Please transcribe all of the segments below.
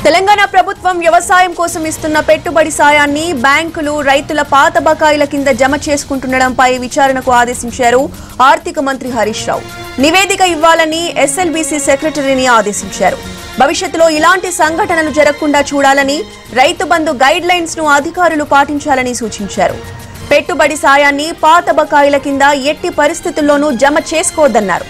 తెలంగాణ ప్రభుత్వం వ్యవసాయం కోసం ఇస్తున్న పెట్టుబడి సాయాన్ని బ్యాంకులు రైతుల పాత బకాయిల కింద జమ చేసుకుంటుండడంపై విచారణకు ఆదేశించారు ఆర్థిక మంత్రి హరీష్ రావు నివేదిక ఇవ్వాలని ఎస్ఎల్బీసీ సెక్రటరీని ఆదేశించారు భవిష్యత్తులో ఇలాంటి సంఘటనలు జరగకుండా చూడాలని రైతు బంధు గైడ్ లైన్స్ ను అధికారులు పాటించాలని సూచించారు పెట్టుబడి సాయాన్ని పాత బకాయిల కింద ఎట్టి పరిస్థితుల్లోనూ జమ చేసుకోవద్దన్నారు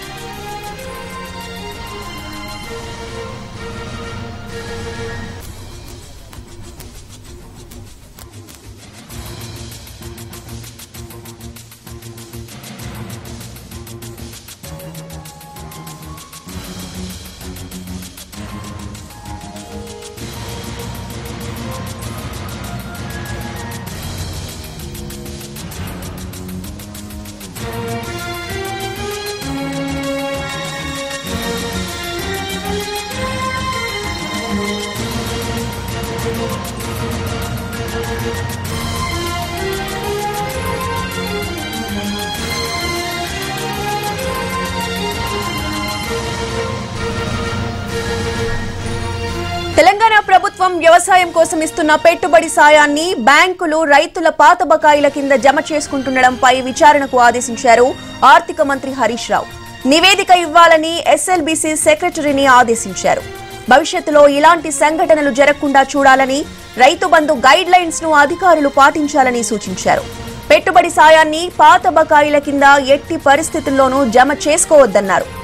తెలంగాణ ప్రభుత్వం వ్యవసాయం కోసం ఇస్తున్న పెట్టుబడి సాయాన్ని బ్యాంకులు రైతుల పాత బకాయిల కింద జమ చేసుకుంటుండడంపై విచారణకు ఆదేశించారు ఆర్థిక మంత్రి హరీష్ రావు నివేదిక ఇవ్వాలని ఎస్ఎల్బీసీ సెక్రటరీని ఆదేశించారు భవిష్యత్తులో ఇలాంటి సంఘటనలు జరగకుండా చూడాలని రైతు బంధు గైడ్ లైన్స్ ను అధికారులు పాటించాలని సూచించారు పెట్టుబడి సాయాన్ని పాత బకాయిల కింద ఎట్టి పరిస్థితుల్లోనూ జమ చేసుకోవద్దన్నారు